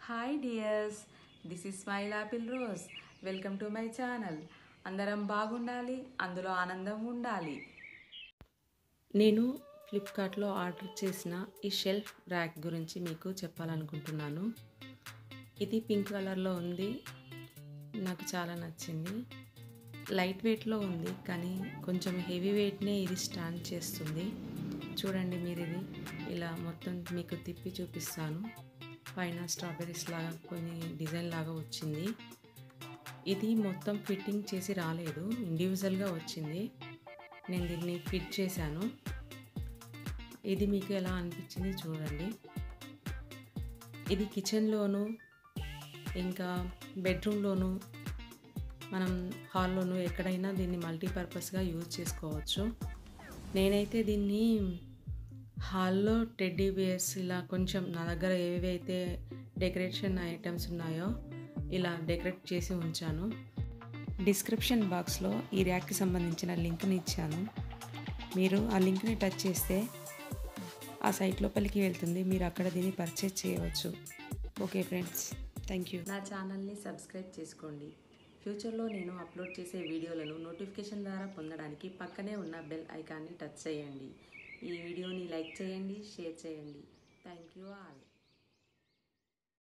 hi dears this is Smile Apple Rose welcome to my channel అందరం బాగుండాలి అందులో ఆనందం ఉండాలి నేను ఫ్లిప్కార్ట్లో ఆర్డర్ చేసిన ఈ షెల్ఫ్ ర్యాక్ గురించి మీకు చెప్పాలనుకుంటున్నాను ఇది పింక్ కలర్లో ఉంది నాకు చాలా నచ్చింది లైట్ వెయిట్లో ఉంది కానీ కొంచెం హెవీ వెయిట్నే ఇది స్టాండ్ చేస్తుంది చూడండి మీరు ఇది ఇలా మొత్తం మీకు తిప్పి చూపిస్తాను పైన స్ట్రాబెర్రీస్ లాగా కొన్ని డిజైన్ లాగా వచ్చింది ఇది మొత్తం ఫిట్టింగ్ చేసి రాలేదు ఇండివిజువల్గా వచ్చింది నేను దీన్ని ఫిట్ చేశాను ఇది మీకు ఎలా అనిపించింది చూడండి ఇది కిచెన్లోను ఇంకా బెడ్రూమ్లోను మనం హాల్లోను ఎక్కడైనా దీన్ని మల్టీపర్పస్గా యూజ్ చేసుకోవచ్చు నేనైతే దీన్ని హాల్లో టెడ్డీ బియర్స్ ఇలా కొంచెం నా దగ్గర ఏవైతే డెకరేషన్ ఐటమ్స్ ఉన్నాయో ఇలా డెకరేట్ చేసి ఉంచాను డిస్క్రిప్షన్ బాక్స్లో ఈ ర్యాక్కి సంబంధించిన లింక్ని ఇచ్చాను మీరు ఆ లింక్ని టచ్ చేస్తే ఆ సైట్ లోపలికి వెళ్తుంది మీరు అక్కడ దీన్ని పర్చేజ్ చేయవచ్చు ఓకే ఫ్రెండ్స్ థ్యాంక్ యూ నా ఛానల్ని సబ్స్క్రైబ్ చేసుకోండి ఫ్యూచర్లో నేను అప్లోడ్ చేసే వీడియోలను నోటిఫికేషన్ ద్వారా పొందడానికి పక్కనే ఉన్న బెల్ ఐకాన్ని టచ్ చేయండి ఈ వీడియోని లైక్ చేయండి షేర్ చేయండి థ్యాంక్ యూ ఆల్